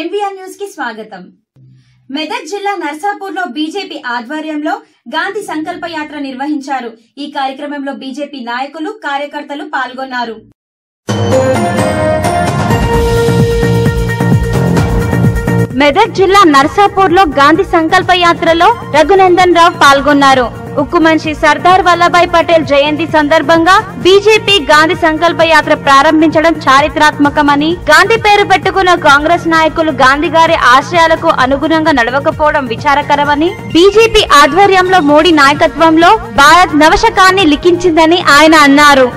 NVR news కి స్వాగతం మెదక్ జిల్లా నర్సాపూర్లో బీజేపీ ఆధ్వర్యంలో గాంధీ సంకల్ప యాత్ర నిర్వహించారు ఈ కార్యక్రమంలో బీజేపీ నాయకులు కార్యకర్తలు పాల్గొన్నారు మెదక్ జిల్లా నర్సాపూర్ లో గాంధీ సంకల్ప యాత్రలో రఘునందన్ రావు పాల్గొన్నారు ఉక్కు మనిషి సర్దార్ వల్లభాయ్ పటేల్ జయంతి సందర్భంగా బీజేపీ గాంధీ సంకల్ప యాత్ర ప్రారంభించడం చారిత్రాత్మకమని గాంధీ పేరు పెట్టుకున్న కాంగ్రెస్ నాయకులు గాంధీ గారి ఆశయాలకు అనుగుణంగా నడవకపోవడం విచారకరమని బీజేపీ ఆధ్వర్యంలో మోడీ నాయకత్వంలో భారత్ నవశకాన్ని లిఖించిందని ఆయన అన్నారు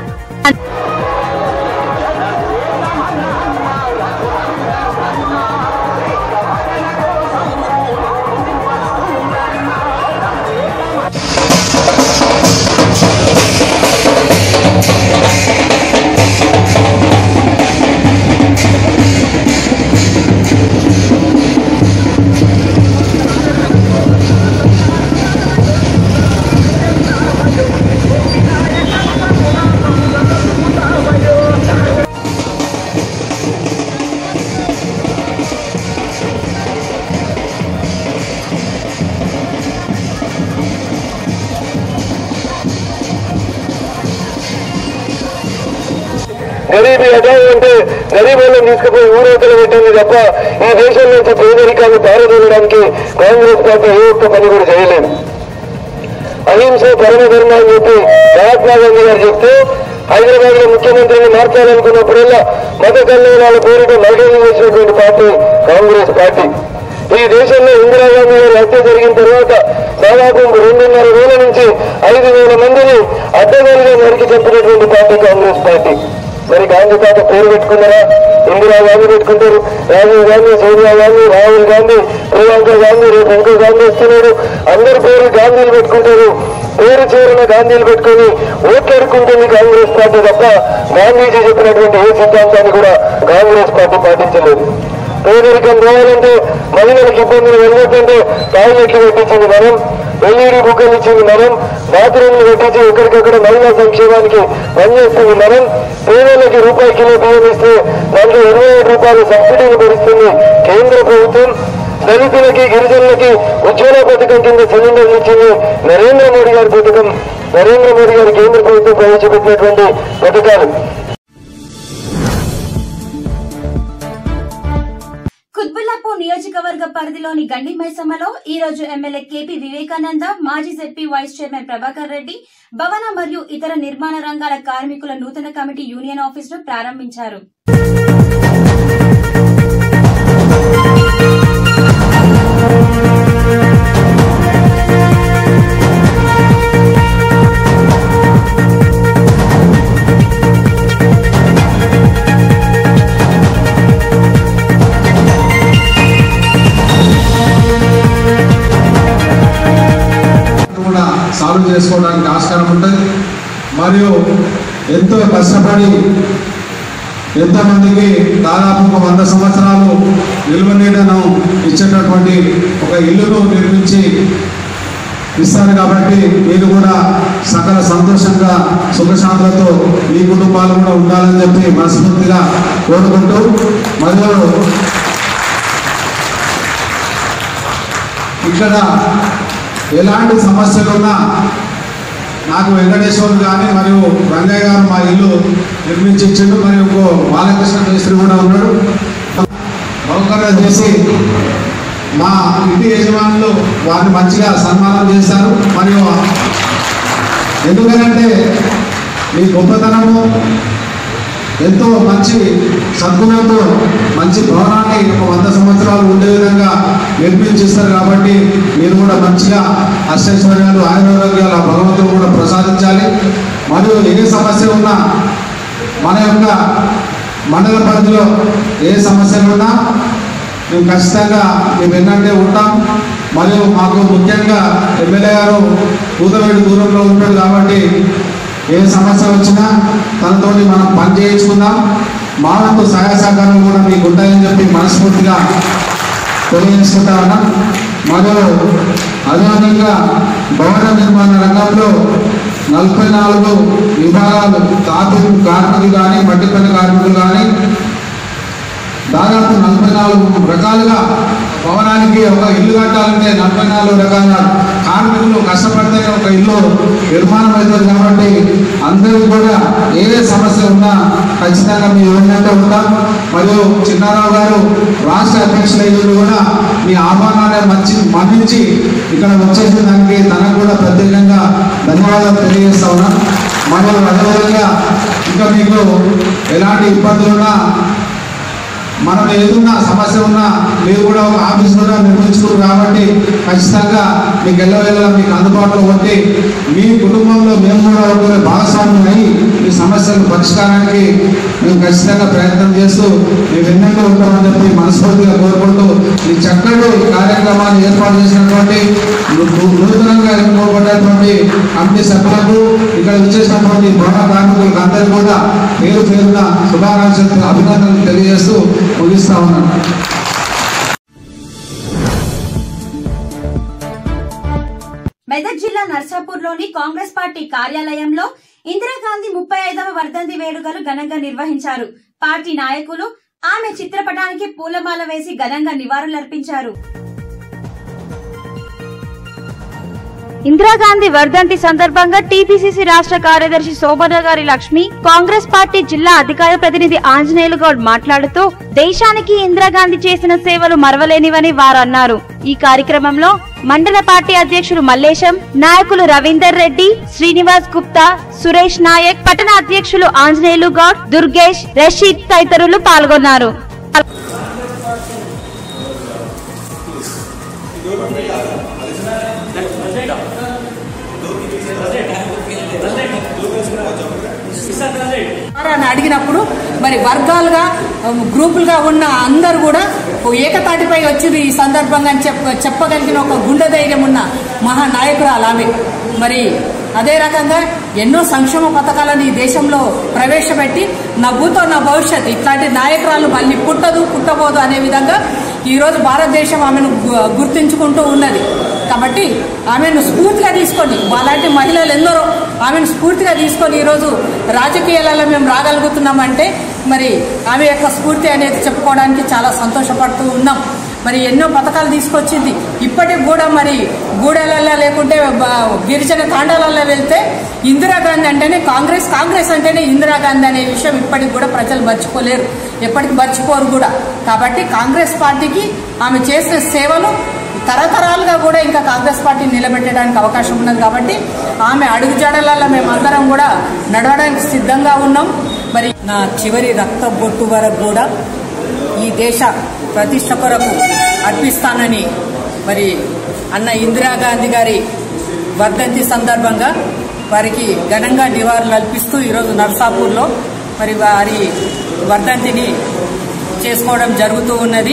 గరీబీ అజాయి అంటే గరీబులను తీసుకుపోయి ఊరవతలు పెట్టింది తప్ప ఈ దేశం నుంచి పేదరికాన్ని పారదోలడానికి కాంగ్రెస్ పార్టీ ఏ ఒక్క పని కూడా చేయలేదు అహింస పరమ ధర్మ అని చెప్పి మహాత్మా గాంధీ గారు చెప్తే హైదరాబాద్ లో ముఖ్యమంత్రిని మార్చాలనుకున్నప్పుడల్లా మత కళ్యాణాల పేరిట మర్డర్లు చేసినటువంటి పార్టీ కాంగ్రెస్ పార్టీ ఈ దేశంలో ఇందిరాగాంధీ గారి హత్య జరిగిన తర్వాత దాదాపు రెండున్నర వేల నుంచి ఐదు వేల మందిని అడ్డగోలుగా నరికి చెప్పినటువంటి పార్టీ కాంగ్రెస్ పార్టీ మరి గాంధీ తాత పేరు పెట్టుకున్నారా ఇందిరా గాంధీ పెట్టుకుంటారు రాజీవ్ గాంధీ సోనియా గాంధీ రాహుల్ గాంధీ ప్రియాంక గాంధీ రేపు ఇంకో గాంధీ వస్తున్నాడు అందరి పేరు గాంధీలు పెట్టుకుంటారు పేరు చేరిన గాంధీలు పెట్టుకుని ఓట్లెడుకుంటుంది కాంగ్రెస్ పార్టీ తప్ప గాంధీజీ చెప్పినటువంటి ఏ సిద్ధాంతాన్ని కూడా కాంగ్రెస్ పార్టీ పాటించలేదు పేదరికం పోవాలంటే మహిళలకు ఇబ్బందులు వెళ్ళొద్దంటే టాయిలెట్లు పెట్టించింది మనం ఎల్ఈడి బుక్కలు ఇచ్చింది మనం బాత్రూమ్లు పెట్టించి ఎక్కడికక్కడ మహిళా సంక్షేమానికి పనిచేస్తుంది మనం పేదలకి రూపాయి కిలో బియ్యం ఇస్తే దాంట్లో ఇరవై ఏడు రూపాయల సబ్సిడీని భరిస్తుంది కేంద్ర ప్రభుత్వం దళితులకి గిరిజనులకి ఉజ్వల పథకం కింద సిలిండర్లు ఇచ్చింది నరేంద్ర మోడీ గారి పథకం నరేంద్ర మోడీ గారి కేంద్ర ప్రభుత్వం ప్రవేశపెట్టినటువంటి పథకాలు కుత్బుల్లాపూర్ నియోజకవర్గ పరిధిలోని గండి మైసమ్మలో ఈ రోజు ఎమ్మెల్యే కేపీ వివేకానంద మాజీ ZP vice chairman Prabhakar Reddy భవన మరియు ఇతర నిర్మాణ రంగాల కార్మికుల నూతన కమిటీ యూనియన్ ఆఫీస్ ను ప్రారంభించారు కూడా సాల్వ్ చేసుకోవడానికి ఆస్కారం ఉంటుంది మరియు ఎంతో కష్టపడి ఎంతోమందికి దాదాపు ఒక వంద సంవత్సరాలు నిల్వ నీడను ఇచ్చేటటువంటి ఒక ఇల్లును నిర్మించి ఇస్తారు కాబట్టి మీరు కూడా సకల సంతోషంగా సుఖశాంతులతో మీ కుటుంబాలు కూడా ఉండాలని చెప్పి మనస్ఫూర్తిగా కోరుకుంటూ మరియు ఇక్కడ ఎలాంటి సమస్యలు ఉన్నా నాకు వెంకటేశ్వర్ కానీ మరియు రంగయ్య గారు మా ఇల్లు నిర్మించి ఇచ్చిండు మరియు ఇంకో బాలకృష్ణ మేస్త్రి కూడా ఉన్నాడు బహుకరణ చేసి మా ఇంటి యజమానులు వారిని మంచిగా సన్మానం చేశారు మరియు ఎందుకనంటే మీ గొప్పతనము ఎంతో మంచి సద్గుణంతో మంచి భవనాన్ని ఒక వంద సంవత్సరాలు ఉండే విధంగా నిర్మించిస్తారు కాబట్టి మీరు కూడా మంచిగా అష్టైశ్వర్యాలు ఆయురారోగ్యాలు ఆ భగవంతుడు కూడా ప్రసాదించాలి మరియు ఏ సమస్య ఉన్నా మన యొక్క మండల పరిధిలో ఏ సమస్యలు ఉన్నా మేము ఖచ్చితంగా మేము ఎన్నంటే ఉంటాం మరియు మాకు ముఖ్యంగా ఎమ్మెల్యే గారు కూతవేడి దూరంలో ఉంటాడు కాబట్టి ఏ సమస్య వచ్చినా తనతోటి మనం పని చేయించుకుందాం మా వంతు సహాయ సహకారాలు కూడా మీకు ఉంటాయని చెప్పి మనస్ఫూర్తిగా తెలియజేసుకుంటా ఉన్నాం మరియు అదేవిధంగా భవన నిర్మాణ రంగంలో నలభై నాలుగు విభాగాలు తాపీ కార్మికులు కానీ మట్టి పని కార్మికులు కానీ దాదాపు నలభై నాలుగు రకాలుగా భవనానికి ఒక ఇల్లు కట్టాలంటే నలభై నాలుగు రకాల కార్మికులు కష్టపడితే ఒక ఇల్లు నిర్మాణం అవుతుంది కాబట్టి అందరూ కూడా ఏ ఏ సమస్య ఉన్నా ఖచ్చితంగా మీ యూనియన్తో ఉంటాం మరియు చిన్నారావు గారు రాష్ట్ర అధ్యక్షులు అయ్యారు కూడా మీ ఆహ్వానాన్ని మంచి మన్నించి ఇక్కడ వచ్చేసిన దానికి తనకు కూడా ప్రత్యేకంగా ధన్యవాదాలు తెలియజేస్తా ఉన్నా మరియు అదేవిధంగా ఇంకా మీకు ఎలాంటి ఇబ్బందులున్నా మనం ఏదున్నా సమస్య ఉన్నా మీరు కూడా ఒక ఆఫీస్ కూడా నిర్మించుకోరు కాబట్టి ఖచ్చితంగా మీకు ఎల్లవేళ మీకు అందుబాటులో ఉండి మీ కుటుంబంలో మేము కూడా ఒక భాగస్వామ్యం అయ్యి మీ సమస్యల పరిష్కారానికి మేము ఖచ్చితంగా ప్రయత్నం చేస్తూ మేము ఎన్నెన్నో ఉంటామని చెప్పి మనస్ఫూర్తిగా కోరుకుంటూ ఈ చక్కటి కార్యక్రమాన్ని ఏర్పాటు చేసినటువంటి ను- నూతనంగా ఎన్నుకోబడ్డటువంటి కమిటీ సభ్యులకు ఇక్కడ వచ్చేసినటువంటి భవన కార్మికులకు అందరికీ కూడా పేరు పేరున శుభాకాంక్షలు అభినందనలు తెలియజేస్తూ ముగిస్తా ఉన్నాను మెదక్ జిల్లా నర్సాపూర్లోని కాంగ్రెస్ పార్టీ కార్యాలయంలో ఇందిరాగాంధీ ముప్పై ఐదవ వర్ధంతి వేడుకలు ఘనంగా నిర్వహించారు పార్టీ నాయకులు ఆమె చిత్రపటానికి పూలమాల వేసి ఘనంగా నివాళులర్పించారు ఇందిరాగాంధీ వర్ధంతి సందర్భంగా టీపీసీసీ రాష్ట్ర కార్యదర్శి శోభన గారి లక్ష్మి కాంగ్రెస్ పార్టీ జిల్లా అధికార ప్రతినిధి ఆంజనేయులు గౌడ్ మాట్లాడుతూ దేశానికి ఇందిరాగాంధీ చేసిన సేవలు మరవలేనివని వారు అన్నారు ఈ కార్యక్రమంలో మండల పార్టీ అధ్యక్షులు మల్లేశం నాయకులు రవీందర్ రెడ్డి శ్రీనివాస్ గుప్తా సురేష్ నాయక్ పట్టణ అధ్యక్షులు ఆంజనేయులు గౌడ్ దుర్గేష్ రషీద్ తదితరులు పాల్గొన్నారు అని అడిగినప్పుడు మరి వర్గాలుగా ఉమ్, గ్రూపులుగా ఉన్న అందరూ కూడా ఓ ఏకతాటిపై వచ్చింది ఈ సందర్భంగా అని చెప్ప చెప్పగలిగిన ఒక గుండె ధైర్యం ఉన్న మహానాయకురాలు ఆమె మరి అదే రకంగా ఎన్నో సంక్షేమ పథకాలను ఈ దేశంలో ప్రవేశపెట్టి నా భూతో నా భవిష్యత్ ఇట్లాంటి నాయకురాలు మళ్ళీ పుట్టదు పుట్టబోదు అనే విధంగా ఈరోజు భారతదేశం ఆమెను గు- గుర్తించుకుంటూ ఉన్నది కాబట్టి ఆమెను స్ఫూర్తిగా తీసుకొని అలాంటి మహిళలు ఎందరో ఆమెను స్ఫూర్తిగా తీసుకొని ఈరోజు రాజకీయాలలో మేము రాగలుగుతున్నామంటే మరి ఆమె యొక్క స్ఫూర్తి అనేది చెప్పుకోవడానికి చాలా సంతోషపడుతూ ఉన్నాం మరి ఎన్నో పథకాలు తీసుకొచ్చింది ఇప్పటికి కూడా మరి గూడెలలో లేకుంటే బ- గిరిజన తాండాలలో వెళ్తే ఇందిరాగాంధీ అంటేనే కాంగ్రెస్ కాంగ్రెస్ అంటేనే ఇందిరాగాంధీ అనే విషయం ఇప్పటికి కూడా ప్రజలు మర్చిపోలేరు ఎప్పటికి మర్చిపోరు కూడా కాబట్టి కాంగ్రెస్ పార్టీకి ఆమె చేసిన సేవలు తరతరాలుగా కూడా ఇంకా కాంగ్రెస్ పార్టీ నిలబెట్టడానికి అవకాశం ఉన్నది కాబట్టి ఆమె అడుగుజాడలలో మేమందరం కూడా నడవడానికి సిద్ధంగా ఉన్నాం మరి నా చివరి రక్త బొట్టు వరకు కూడా ఈ దేశ ప్రతిష్ట కొరకు అర్పిస్తానని మరి అన్న ఇందిరాగాంధీ గారి వర్ధంతి సందర్భంగా వారికి ఘనంగా నివాళులు అర్పిస్తూ ఈరోజు నర్సాపూర్లో మరి వారి వర్ధంతిని చేసుకోవడం జరుగుతూ ఉన్నది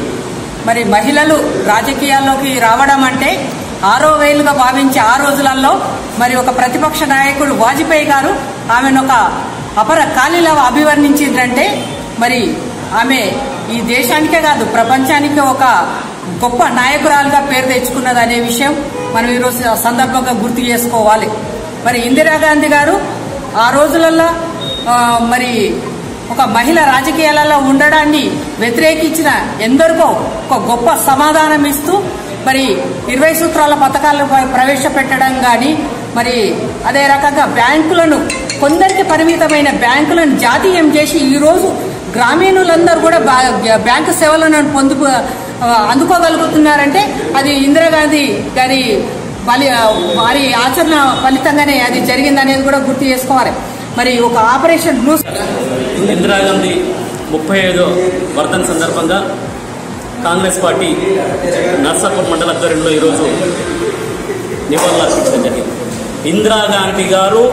మరి మహిళలు రాజకీయాల్లోకి రావడం అంటే ఆరో వేలుగా భావించి ఆ రోజులలో మరి ఒక ప్రతిపక్ష నాయకుడు వాజ్పేయి గారు ఆమెను ఒక అపర ఖాళీలా అభివర్ణించిందంటే మరి ఆమె ఈ దేశానికే కాదు ప్రపంచానికి ఒక గొప్ప నాయకురాలుగా పేరు తెచ్చుకున్నది అనే విషయం మనం ఈరోజు సందర్భంగా గుర్తు చేసుకోవాలి మరి ఇందిరాగాంధీ గారు ఆ రోజులలో ఆ, మరి ఒక మహిళ రాజకీయాలలో ఉండడాన్ని వ్యతిరేకించిన ఎందరికో ఒక గొప్ప సమాధానం ఇస్తూ మరి ఇరవై సూత్రాల పథకాలను ప్ర- ప్రవేశపెట్టడం కానీ మరి అదే రకంగా బ్యాంకులను కొందరికి పరిమితమైన బ్యాంకులను జాతీయం చేసి ఈరోజు గ్రామీణులందరూ కూడా బా- బ్యాంకు సేవలను పొందు ఆ, అందుకోగలుగుతున్నారంటే అది ఇందిరాగాంధీ గారి బలి వారి ఆచరణ ఫలితంగానే అది జరిగిందనేది కూడా గుర్తు చేసుకోవాలి మరి ఒక ఆపరేషన్ బ్లూ ఇందిరాగాంధీ ముప్పై ఐదో వర్ధన్ సందర్భంగా కాంగ్రెస్ పార్టీ నర్సాపూర్ మండల ఆధ్వర్యంలో ఈరోజు నివాళులు అర్పించడం జరిగింది ఇందిరాగాంధీ గారు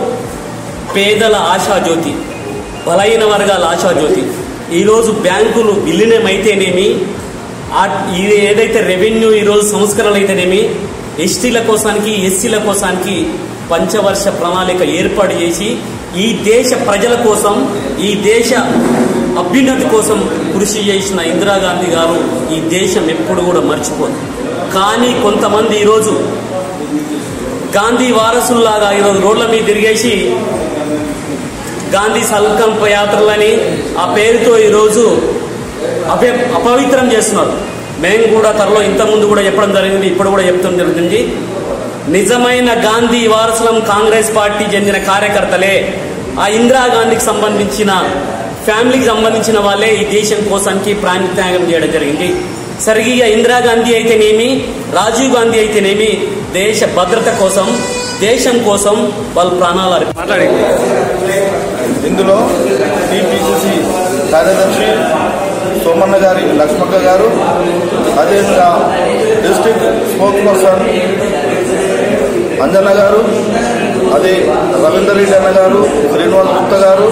పేదల ఆశాజ్యోతి బలహీన వర్గాల ఆశాజ్యోతి ఈరోజు బ్యాంకులు విలీనం అయితేనేమి ఆ ఇది ఏదైతే రెవెన్యూ ఈరోజు సంస్కరణలు అయితేనేమి ఎస్టీల కోసానికి ఎస్సీల కోసానికి పంచవర్ష ప్రణాళిక ఏర్పాటు చేసి ఈ దేశ ప్రజల కోసం ఈ దేశ అభ్యున్నతి కోసం కృషి చేసిన ఇందిరాగాంధీ గారు ఈ దేశం ఎప్పుడు కూడా మర్చిపోదు కానీ కొంతమంది ఈరోజు గాంధీ వారసుల్లాగా ఈరోజు రోడ్ల మీద తిరిగేసి గాంధీ సంకల్ప యాత్రలని ఆ పేరుతో ఈరోజు అపే అపవిత్రం చేస్తున్నారు మేము కూడా త్వరలో ఇంతకుముందు కూడా చెప్పడం జరిగింది ఇప్పుడు కూడా చెప్తాం జరుగుతుంది నిజమైన గాంధీ వారసులం కాంగ్రెస్ పార్టీ చెందిన కార్యకర్తలే ఆ ఇందిరాగాంధీకి సంబంధించిన ఫ్యామిలీకి సంబంధించిన వాళ్ళే ఈ దేశం కోసానికి ప్రాణత్యాగం చేయడం జరిగింది సరిగ్గా ఇందిరాగాంధీ అయితేనేమి రాజీవ్ గాంధీ అయితేనేమి దేశ భద్రత కోసం దేశం కోసం వాళ్ళు ప్రాణాలు అర్పి ఇందులో టీపీసీసీ కార్యదర్శి సోమన్న గారి లక్ష్మక్క గారు అదేవిధంగా డిస్ట్రిక్ట్ స్పోక్ పర్సన్ అంజన్న గారు అదే రవీందర్ రెడ్డి అన్న గారు శ్రీనివాస్ గుప్త గారు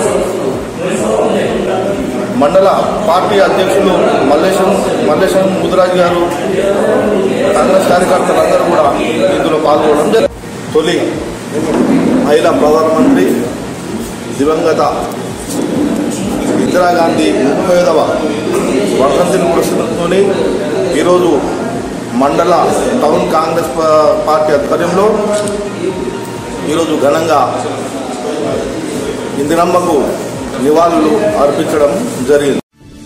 మండల పార్టీ అధ్యక్షులు మల్లేశం మల్లేశం ముదిరాజ్ గారు కాంగ్రెస్ కార్యకర్తలందరూ కూడా ఇందులో పాల్గొనడం జరిగింది తొలి మహిళా ప్రధానమంత్రి దివంగత ఇందిరాగాంధీ ముప్పై ఐదవ వర్ధంతిని పురస్కరించుకొని ఈరోజు మండల టౌన్ కాంగ్రెస్ పా- పార్టీ ఆధ్వర్యంలో ఈరోజు ఘనంగా ఇందిరమ్మకు నివాళులు అర్పించడం జరిగింది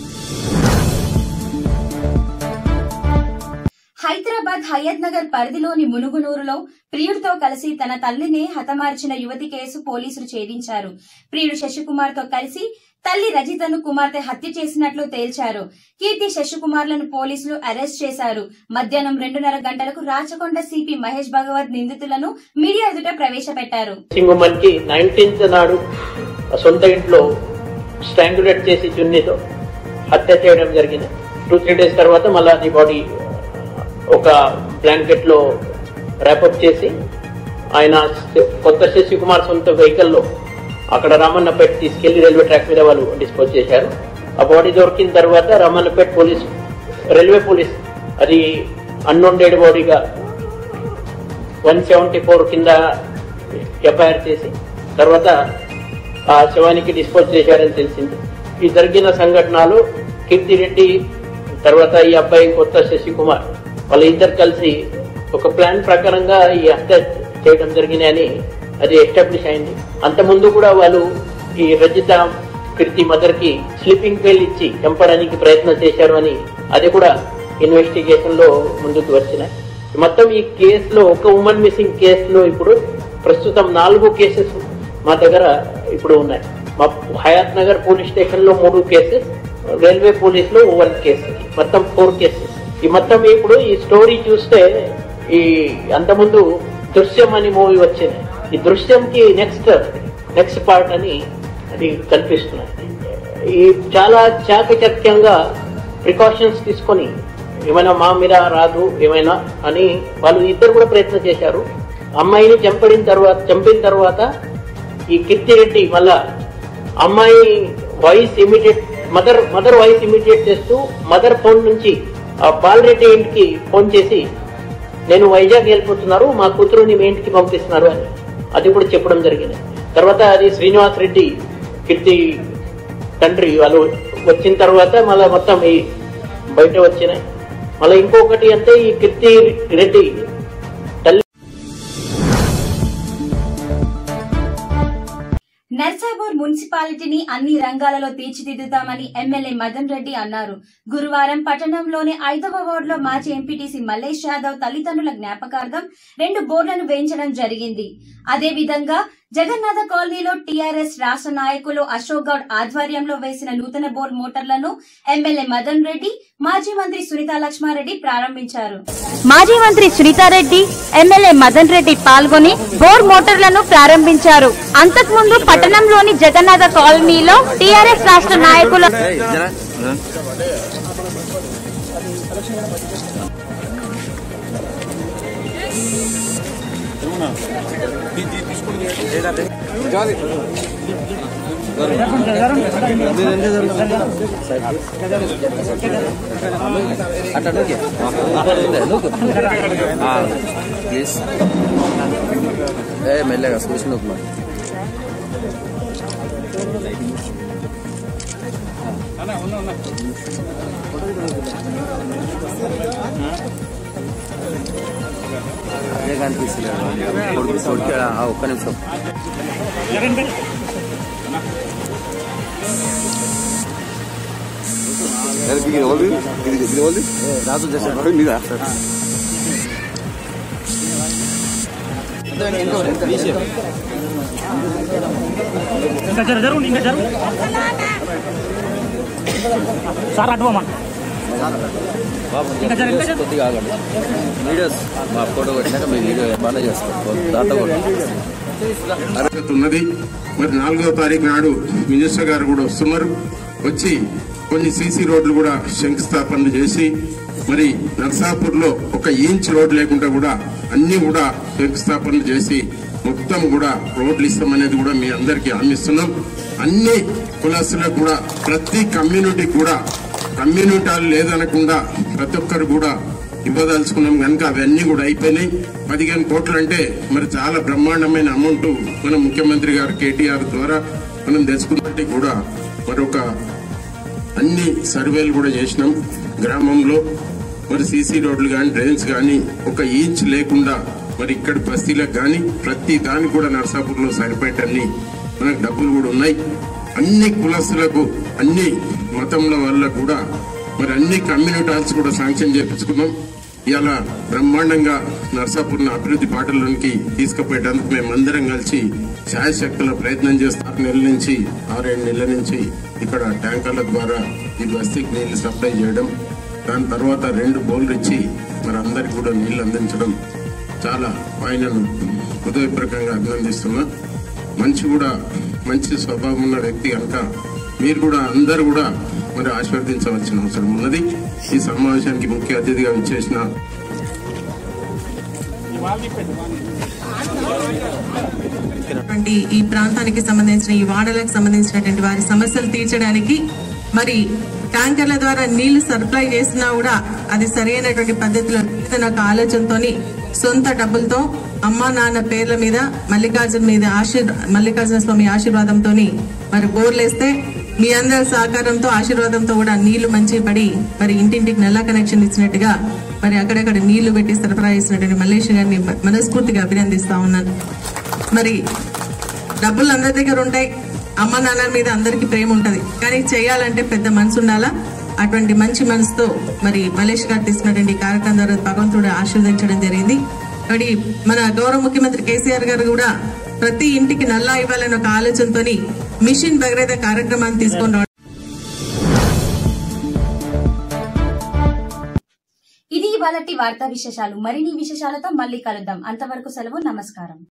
హైదరాబాద్ హయత్ నగర్ పరిధిలోని మునుగునూరులో ప్రియుడితో కలిసి తన తల్లిని హతమార్చిన యువతి కేసు పోలీసులు ఛేదించారు ప్రియుడు శశికుమార్ తో కలిసి తల్లి రజితను కుమార్తె హత్య చేసినట్లు తేల్చారు కీర్తి శశికుమార్లను పోలీసులు అరెస్ట్ చేశారు మధ్యాహ్నం రెండున్నర గంటలకు రాచకొండ సిపి మహేష్ భగవత్ నిందితులను మీడియా ఎదుట ప్రవేశపెట్టారు సింగుమన్ కి నైన్టీన్త్ నాడు సొంత ఇంట్లో స్ట్రాంగులేట్ చేసి చున్నీతో హత్య చేయడం జరిగింది టూ త్రీ డేస్ తర్వాత మళ్ళీ అది బాడీ ఒక బ్లాంకెట్ లో ర్యాపప్ చేసి ఆయన కొత్త శశికుమార్ సొంత వెహికల్లో అక్కడ రామన్నపేట తీసుకెళ్లి రైల్వే ట్రాక్ మీద వాళ్ళు డిస్పోజ్ చేశారు ఆ బాడీ దొరికిన తర్వాత రామన్నపేట పోలీస్ రైల్వే పోలీస్ అది అన్నోన్ డెడ్ బాడీగా వన్ సెవెంటీ ఫోర్ కింద ఎఫ్ఐఆర్ చేసి తర్వాత ఆ శవానికి డిస్పోజ్ చేశారని తెలిసింది ఈ జరిగిన సంఘటనలు కీర్తిరెడ్డి తర్వాత ఈ అబ్బాయి కొత్త శశికుమార్ వాళ్ళ ఇద్దరు కలిసి ఒక ప్లాన్ ప్రకారంగా ఈ హత్య చేయడం జరిగినాయని అది ఎస్టాబ్లిష్ అయింది అంత ముందు కూడా వాళ్ళు ఈ రజిత కీర్తి మదర్ కి స్లీపింగ్ పేల్ ఇచ్చి చంపడానికి ప్రయత్నం చేశారు అని అది కూడా ఇన్వెస్టిగేషన్ లో ముందుకు వచ్చినాయి మొత్తం ఈ కేసులో ఒక ఉమెన్ మిస్సింగ్ కేసులో ఇప్పుడు ప్రస్తుతం నాలుగు కేసెస్ మా దగ్గర ఇప్పుడు ఉన్నాయి మా హయాత్ నగర్ పోలీస్ స్టేషన్ లో మూడు కేసెస్ రైల్వే పోలీస్ లో వన్ కేసు మొత్తం ఫోర్ కేసెస్ ఈ మొత్తం ఇప్పుడు ఈ స్టోరీ చూస్తే ఈ అంతకుముందు దృశ్యం అని మూవీ వచ్చింది ఈ దృశ్యంకి నెక్స్ట్ నెక్స్ట్ పార్ట్ అని అది కనిపిస్తున్నాయి ఈ చాలా చాకచక్యంగా ప్రికాషన్స్ తీసుకొని ఏమైనా మా మీద రాదు ఏమైనా అని వాళ్ళు ఇద్దరు కూడా ప్రయత్నం చేశారు అమ్మాయిని చంపడిన తర్వాత చంపిన తర్వాత ఈ కీర్తిరెడ్డి మళ్ళా అమ్మాయి voice immediate mother mother voice immediate చేస్తూ మదర్ ఫోన్ నుంచి ఆ బాలరెడ్డి ఇంటికి ఫోన్ చేసి నేను వైజాగ్ వెళ్ళిపోతున్నారు మా కూతురుని మీ ఇంటికి పంపిస్తున్నారు అని అది కూడా చెప్పడం జరిగింది తర్వాత అది శ్రీనివాస్ రెడ్డి కీర్తి తండ్రి వాళ్ళు వచ్చిన తర్వాత మళ్ళీ మొత్తం ఈ బయట వచ్చినాయి మళ్ళీ ఇంకొకటి అంటే ఈ కీర్తి రెడ్డి తల్లి నర్సాపూర్ మున్సిపాలిటీని అన్ని రంగాలలో తీర్చిదిద్దుతామని ఎమ్మెల్యే మదన్ రెడ్డి అన్నారు గురువారం పట్టణంలోని ఐదవ వార్డులో మాజీ ఎంపీటీసీ మల్లేష్ యాదవ్ తల్లిదండ్రుల జ్ఞాపకార్థం రెండు బోర్డులను వేయించడం జరిగింది అదేవిధంగా జగన్నాథ కాలనీలో టీఆర్ఎస్ రాష్ట్ర నాయకులు అశోక్ గౌడ్ ఆధ్వర్యంలో వేసిన నూతన బోర్ మోటార్లను ఎమ్మెల్యే మదన్ రెడ్డి మాజీ మంత్రి సునీతా లక్ష్మారెడ్డి ప్రారంభించారు మాజీ మంత్రి సునీతారెడ్డి ఎమ్మెల్యే మదన్ రెడ్డి పాల్గొని బోర్ మోటార్లను ప్రారంభించారు అంతకుముందు పట్టణంలోని జగన్నాథ కాలనీలో టీఆర్ఎస్ రాష్ట్ర నాయకులు ప్లీజ్ ఏ మెల్లగా చూసిన అదే కనిపిస్తుంది కొడుకు కొడుకు ఆ, ఒక్క నిమిషం ఇది ఎవరిది ఇది ఇది ఎవరిది రాజు చేశారు అది మీదా ఇంకా జరు జరుగు ఇంకా జరుగు సార్ అడ్వమా ఇంకా జరు ఇంకా జరు కొద్దిగా ఆగండి వీడియోస్ మా ఫోటో కొట్టినాక మీ వీడియో బాగా చేస్తాం దాంట్లో కూడా అర్హత ఉన్నది మరి నాలుగో తారీఖు నాడు మినిస్టర్ గారు కూడా వస్తున్నారు వచ్చి కొన్ని సీసీ రోడ్లు కూడా శంకుస్థాపనలు చేసి మరి నర్సాపూర్ లో ఒక ఇంచ్ రోడ్ లేకుండా కూడా అన్ని కూడా శంకుస్థాపనలు చేసి మొత్తం కూడా రోడ్లు ఇస్తామనేది కూడా మీ అందరికీ హామీస్తున్నాం అన్ని కులస్తులకు కూడా ప్రతి కమ్యూనిటీ కూడా కమ్యూనిటీ లేదనకుండా ప్రతి ఒక్కరు కూడా ఇవ్వదలుచుకున్నాం కనుక అవన్నీ కూడా అయిపోయినాయి పదిహేను కోట్లు అంటే మరి చాలా బ్రహ్మాండమైన అమౌంట్ మన ముఖ్యమంత్రి గారు కేటీఆర్ ద్వారా మనం తెచ్చుకున్నట్టు కూడా మరొక అన్ని సర్వేలు కూడా చేసినాం గ్రామంలో మరి సీసీ రోడ్లు కానీ డ్రైన్స్ కానీ ఒక ఇంచ్ లేకుండా మరి ఇక్కడ బస్తీలకు కానీ ప్రతి దానికి కూడా నర్సాపూర్లో సరిపోయేటన్ని మనకు డబ్బులు కూడా ఉన్నాయి అన్ని కులస్తులకు అన్ని మతంల వల్ల కూడా మరి అన్ని కమ్యూనిటీ హాల్స్ కూడా శాంక్షన్ చేపించుకున్నాం ఇలా బ్రహ్మాండంగా నర్సాపూర్ను అభివృద్ధి బాటలోనికి తీసుకుపోయేటందుకు మేమందరం కలిసి శాయశక్తుల ప్రయత్నం చేస్తాం ఆరు నెలల నుంచి ఆరేడు నెలల నుంచి ఇక్కడ ట్యాంకర్ల ద్వారా ఈ బస్తీకి నీళ్లు సప్లై చేయడం దాని తర్వాత రెండు బోర్లు ఇచ్చి మరి అందరికి కూడా నీళ్లు అందించడం చాలా ఆయనను హృదయపూర్వకంగా అభినందిస్తున్నా మంచి కూడా మంచి స్వభావం ఉన్న వ్యక్తి కనుక మీరు కూడా అందరు కూడా మరి ఆశీర్వదించవలసిన అవసరం ఉన్నది ఈ సమావేశానికి ముఖ్య అతిథిగా విచ్చేసిన ఉన్నటువంటి ఈ ప్రాంతానికి సంబంధించిన ఈ వాడలకు సంబంధించినటువంటి వారి సమస్యలు తీర్చడానికి మరి ట్యాంకర్ల ద్వారా నీళ్లు సప్లై చేసినా కూడా అది సరైనటువంటి పద్ధతిలో లేదన్న ఒక ఆలోచనతోని సొంత డబ్బులతో అమ్మా నాన్న పేర్ల మీద మల్లికార్జున మీద ఆశీర్ మల్లికార్జున స్వామి ఆశీర్వాదంతో మరి బోర్లేస్తే మీ అందరి సహకారంతో ఆశీర్వాదంతో కూడా నీళ్లు మంచి పడి మరి ఇంటింటికి నల్ల కనెక్షన్ ఇచ్చినట్టుగా మరి అక్కడక్కడ నీళ్లు పెట్టి సరఫరా చేసినటువంటి మల్లేష్ గారిని మనస్ఫూర్తిగా అభినందిస్తా ఉన్నాను మరి డబ్బులు అందరి దగ్గర ఉంటాయి అమ్మ నాన్న మీద అందరికి ప్రేమ ఉంటది కానీ చేయాలంటే పెద్ద మనసు ఉండాలా అటువంటి మంచి మనసుతో మరి మలేష్ గారు తీసుకున్నటువంటి ఈ కార్యక్రమం ద్వారా భగవంతుడు ఆశీర్వదించడం జరిగింది మరి మన గౌరవ ముఖ్యమంత్రి కేసీఆర్ గారు కూడా ప్రతి ఇంటికి నల్లా ఇవ్వాలనే ఒక ఆలోచనతోని మిషన్ భగీరథ కార్యక్రమాన్ని తీసుకొని రావడం ఇది ఇవాళ వార్తా విశేషాలు మరిన్ని విశేషాలతో మళ్ళీ కలుద్దాం అంతవరకు సెలవు నమస్కారం